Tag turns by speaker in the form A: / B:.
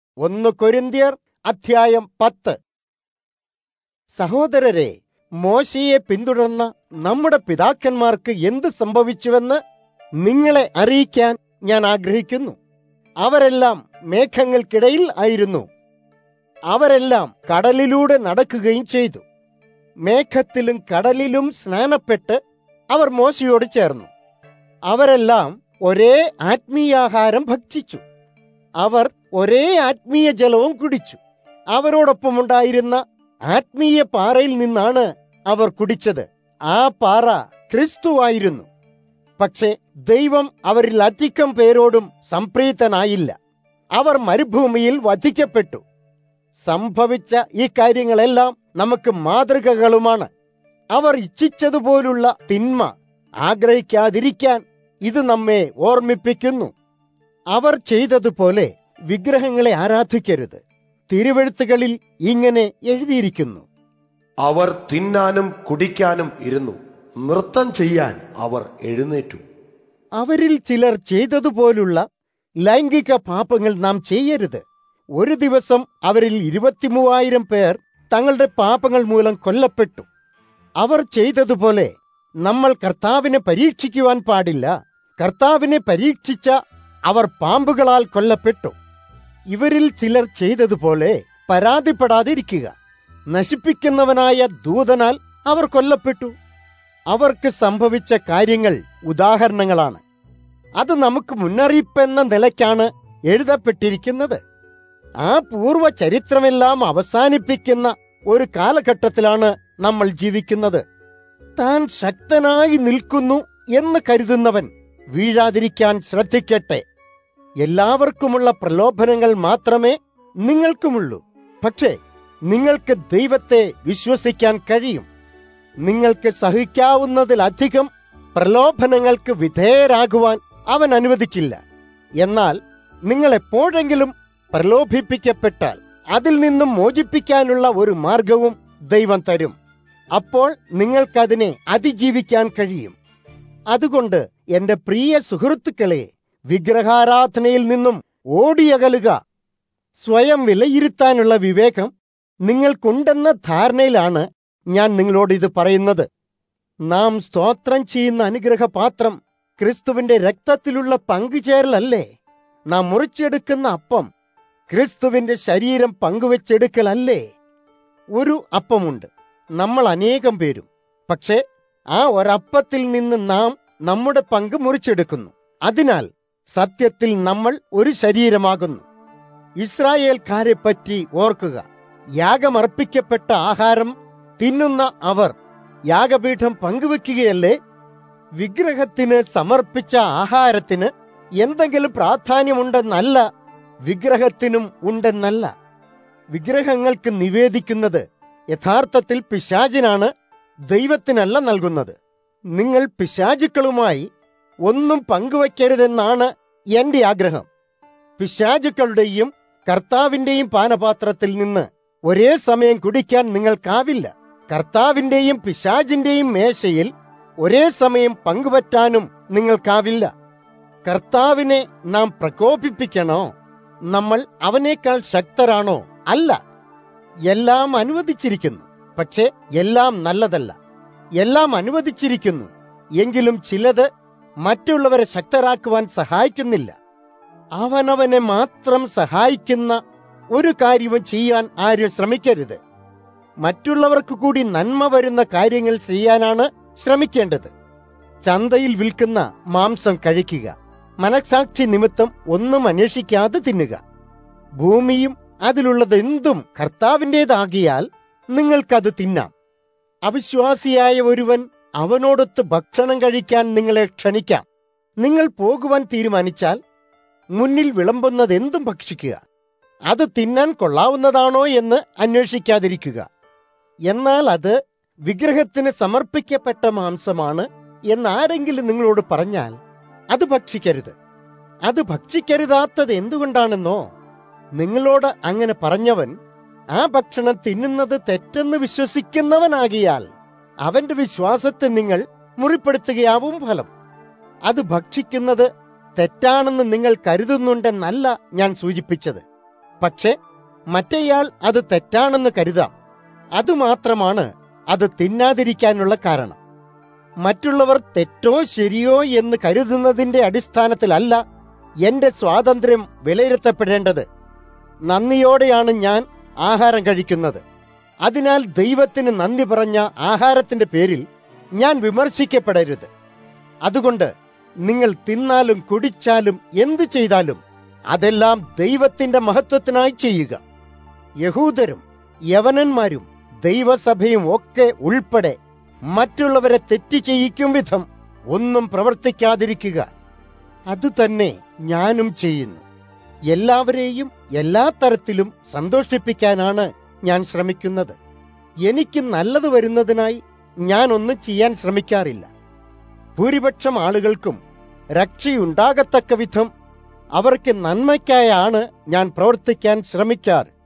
A: ഒന്ന് കൊരിന്ത്യർ അധ്യായം പത്ത് സഹോദരരെ മോശയെ പിന്തുടർന്ന നമ്മുടെ പിതാക്കന്മാർക്ക് എന്ത് സംഭവിച്ചുവെന്ന് നിങ്ങളെ അറിയിക്കാൻ ഞാൻ ആഗ്രഹിക്കുന്നു അവരെല്ലാം മേഘങ്ങൾക്കിടയിൽ ആയിരുന്നു അവരെല്ലാം കടലിലൂടെ നടക്കുകയും ചെയ്തു മേഘത്തിലും കടലിലും സ്നാനപ്പെട്ട് അവർ മോശയോട് ചേർന്നു അവരെല്ലാം ഒരേ ആത്മീയാഹാരം ഭക്ഷിച്ചു അവർ ഒരേ ആത്മീയ ജലവും കുടിച്ചു അവരോടൊപ്പമുണ്ടായിരുന്ന ആത്മീയ പാറയിൽ നിന്നാണ് അവർ കുടിച്ചത് ആ പാറ ക്രിസ്തുവായിരുന്നു പക്ഷേ ദൈവം അവരിൽ അധികം പേരോടും സംപ്രീതനായില്ല അവർ മരുഭൂമിയിൽ വധിക്കപ്പെട്ടു സംഭവിച്ച ഈ കാര്യങ്ങളെല്ലാം നമുക്ക് മാതൃകകളുമാണ് അവർ ഇച്ഛിച്ചതുപോലുള്ള തിന്മ ആഗ്രഹിക്കാതിരിക്കാൻ ഇത് നമ്മെ ഓർമ്മിപ്പിക്കുന്നു അവർ ചെയ്തതുപോലെ വിഗ്രഹങ്ങളെ ആരാധിക്കരുത് തിരുവെഴുത്തുകളിൽ ഇങ്ങനെ എഴുതിയിരിക്കുന്നു
B: അവർ തിന്നാനും കുടിക്കാനും ഇരുന്നു നൃത്തം ചെയ്യാൻ അവർ എഴുന്നേറ്റു
A: അവരിൽ ചിലർ ചെയ്തതുപോലുള്ള ലൈംഗിക പാപങ്ങൾ നാം ചെയ്യരുത് ഒരു ദിവസം അവരിൽ ഇരുപത്തിമൂവായിരം പേർ തങ്ങളുടെ പാപങ്ങൾ മൂലം കൊല്ലപ്പെട്ടു അവർ ചെയ്തതുപോലെ നമ്മൾ കർത്താവിനെ പരീക്ഷിക്കുവാൻ പാടില്ല കർത്താവിനെ പരീക്ഷിച്ച അവർ പാമ്പുകളാൽ കൊല്ലപ്പെട്ടു ഇവരിൽ ചിലർ ചെയ്തതുപോലെ പരാതിപ്പെടാതിരിക്കുക നശിപ്പിക്കുന്നവനായ ദൂതനാൽ അവർ കൊല്ലപ്പെട്ടു അവർക്ക് സംഭവിച്ച കാര്യങ്ങൾ ഉദാഹരണങ്ങളാണ് അത് നമുക്ക് മുന്നറിയിപ്പെന്ന നിലയ്ക്കാണ് എഴുതപ്പെട്ടിരിക്കുന്നത് ആ പൂർവ്വ ചരിത്രമെല്ലാം അവസാനിപ്പിക്കുന്ന ഒരു കാലഘട്ടത്തിലാണ് നമ്മൾ ജീവിക്കുന്നത് താൻ ശക്തനായി നിൽക്കുന്നു എന്ന് കരുതുന്നവൻ വീഴാതിരിക്കാൻ ശ്രദ്ധിക്കട്ടെ എല്ലാവർക്കുമുള്ള പ്രലോഭനങ്ങൾ മാത്രമേ നിങ്ങൾക്കുമുള്ളൂ പക്ഷേ നിങ്ങൾക്ക് ദൈവത്തെ വിശ്വസിക്കാൻ കഴിയും നിങ്ങൾക്ക് സഹിക്കാവുന്നതിലധികം പ്രലോഭനങ്ങൾക്ക് വിധേയരാകുവാൻ അവൻ അനുവദിക്കില്ല എന്നാൽ നിങ്ങൾ എപ്പോഴെങ്കിലും പ്രലോഭിപ്പിക്കപ്പെട്ടാൽ അതിൽ നിന്നും മോചിപ്പിക്കാനുള്ള ഒരു മാർഗവും ദൈവം തരും അപ്പോൾ നിങ്ങൾക്കതിനെ അതിജീവിക്കാൻ കഴിയും അതുകൊണ്ട് എന്റെ പ്രിയ സുഹൃത്തുക്കളെ വിഗ്രഹാരാധനയിൽ നിന്നും ഓടിയകലുക സ്വയം വിലയിരുത്താനുള്ള വിവേകം നിങ്ങൾക്കുണ്ടെന്ന ധാരണയിലാണ് ഞാൻ നിങ്ങളോട് ഇത് പറയുന്നത് നാം സ്തോത്രം ചെയ്യുന്ന അനുഗ്രഹപാത്രം ക്രിസ്തുവിന്റെ രക്തത്തിലുള്ള പങ്കുചേരലല്ലേ നാം മുറിച്ചെടുക്കുന്ന അപ്പം ക്രിസ്തുവിന്റെ ശരീരം പങ്കുവെച്ചെടുക്കലല്ലേ ഒരു അപ്പമുണ്ട് നമ്മൾ അനേകം പേരും പക്ഷേ ആ ഒരപ്പത്തിൽ നിന്ന് നാം നമ്മുടെ പങ്ക് മുറിച്ചെടുക്കുന്നു അതിനാൽ സത്യത്തിൽ നമ്മൾ ഒരു ശരീരമാകുന്നു ഇസ്രായേൽക്കാരെ പറ്റി ഓർക്കുക യാഗമർപ്പിക്കപ്പെട്ട ആഹാരം തിന്നുന്ന അവർ യാഗപീഠം പങ്കുവെക്കുകയല്ലേ വിഗ്രഹത്തിന് സമർപ്പിച്ച ആഹാരത്തിന് എന്തെങ്കിലും പ്രാധാന്യമുണ്ടെന്നല്ല വിഗ്രഹത്തിനും ഉണ്ടെന്നല്ല വിഗ്രഹങ്ങൾക്ക് നിവേദിക്കുന്നത് യഥാർത്ഥത്തിൽ പിശാചിനാണ് ദൈവത്തിനല്ല നൽകുന്നത് നിങ്ങൾ പിശാചുക്കളുമായി ഒന്നും പങ്കുവയ്ക്കരുതെന്നാണ് എന്റെ ആഗ്രഹം പിശാചുക്കളുടെയും കർത്താവിന്റെയും പാനപാത്രത്തിൽ നിന്ന് ഒരേ സമയം കുടിക്കാൻ നിങ്ങൾക്കാവില്ല കർത്താവിന്റെയും പിശാചിന്റെയും മേശയിൽ ഒരേ സമയം പങ്കുപറ്റാനും നിങ്ങൾക്കാവില്ല കർത്താവിനെ നാം പ്രകോപിപ്പിക്കണോ നമ്മൾ അവനേക്കാൾ ശക്തരാണോ അല്ല എല്ലാം അനുവദിച്ചിരിക്കുന്നു പക്ഷെ എല്ലാം നല്ലതല്ല എല്ലാം അനുവദിച്ചിരിക്കുന്നു എങ്കിലും ചിലത് മറ്റുള്ളവരെ ശക്തരാക്കുവാൻ സഹായിക്കുന്നില്ല അവനവനെ മാത്രം സഹായിക്കുന്ന ഒരു കാര്യവും ചെയ്യാൻ ആരും ശ്രമിക്കരുത് മറ്റുള്ളവർക്ക് കൂടി നന്മ വരുന്ന കാര്യങ്ങൾ ചെയ്യാനാണ് ശ്രമിക്കേണ്ടത് ചന്തയിൽ വിൽക്കുന്ന മാംസം കഴിക്കുക മനസാക്ഷി നിമിത്തം ഒന്നും അന്വേഷിക്കാതെ തിന്നുക ഭൂമിയും അതിലുള്ളതെന്തും കർത്താവിൻ്റെതാകിയാൽ നിങ്ങൾക്കത് തിന്നാം അവിശ്വാസിയായ ഒരുവൻ അവനോടൊത്ത് ഭക്ഷണം കഴിക്കാൻ നിങ്ങളെ ക്ഷണിക്കാം നിങ്ങൾ പോകുവാൻ തീരുമാനിച്ചാൽ മുന്നിൽ വിളമ്പുന്നത് എന്തും ഭക്ഷിക്കുക അത് തിന്നാൻ കൊള്ളാവുന്നതാണോ എന്ന് അന്വേഷിക്കാതിരിക്കുക എന്നാൽ അത് വിഗ്രഹത്തിന് സമർപ്പിക്കപ്പെട്ട മാംസമാണ് എന്നാരെങ്കിലും നിങ്ങളോട് പറഞ്ഞാൽ അത് ഭക്ഷിക്കരുത് അത് ഭക്ഷിക്കരുതാത്തത് എന്തുകൊണ്ടാണെന്നോ നിങ്ങളോട് അങ്ങനെ പറഞ്ഞവൻ ആ ഭക്ഷണം തിന്നുന്നത് തെറ്റെന്ന് വിശ്വസിക്കുന്നവനാകിയാൽ അവന്റെ വിശ്വാസത്തെ നിങ്ങൾ മുറിപ്പെടുത്തുകയാവും ഫലം അത് ഭക്ഷിക്കുന്നത് തെറ്റാണെന്ന് നിങ്ങൾ കരുതുന്നുണ്ടെന്നല്ല ഞാൻ സൂചിപ്പിച്ചത് പക്ഷേ മറ്റേയാൾ അത് തെറ്റാണെന്ന് കരുതാം അതുമാത്രമാണ് അത് തിന്നാതിരിക്കാനുള്ള കാരണം മറ്റുള്ളവർ തെറ്റോ ശരിയോ എന്ന് കരുതുന്നതിന്റെ അടിസ്ഥാനത്തിലല്ല എന്റെ സ്വാതന്ത്ര്യം വിലയിരുത്തപ്പെടേണ്ടത് നന്ദിയോടെയാണ് ഞാൻ ആഹാരം കഴിക്കുന്നത് അതിനാൽ ദൈവത്തിന് നന്ദി പറഞ്ഞ ആഹാരത്തിന്റെ പേരിൽ ഞാൻ വിമർശിക്കപ്പെടരുത് അതുകൊണ്ട് നിങ്ങൾ തിന്നാലും കുടിച്ചാലും എന്തു ചെയ്താലും അതെല്ലാം ദൈവത്തിന്റെ മഹത്വത്തിനായി ചെയ്യുക യഹൂദരും യവനന്മാരും ദൈവസഭയും ഒക്കെ ഉൾപ്പെടെ മറ്റുള്ളവരെ തെറ്റ് ചെയ്യിക്കും വിധം ഒന്നും പ്രവർത്തിക്കാതിരിക്കുക അതുതന്നെ ഞാനും ചെയ്യുന്നു എല്ലാവരെയും എല്ലാ തരത്തിലും സന്തോഷിപ്പിക്കാനാണ് ഞാൻ ശ്രമിക്കുന്നത് എനിക്ക് നല്ലത് വരുന്നതിനായി ഞാൻ ഒന്നും ചെയ്യാൻ ശ്രമിക്കാറില്ല ഭൂരിപക്ഷം ആളുകൾക്കും രക്ഷയുണ്ടാകത്തക്ക വിധം അവർക്ക് നന്മയ്ക്കായാണ് ഞാൻ പ്രവർത്തിക്കാൻ ശ്രമിക്കാറ്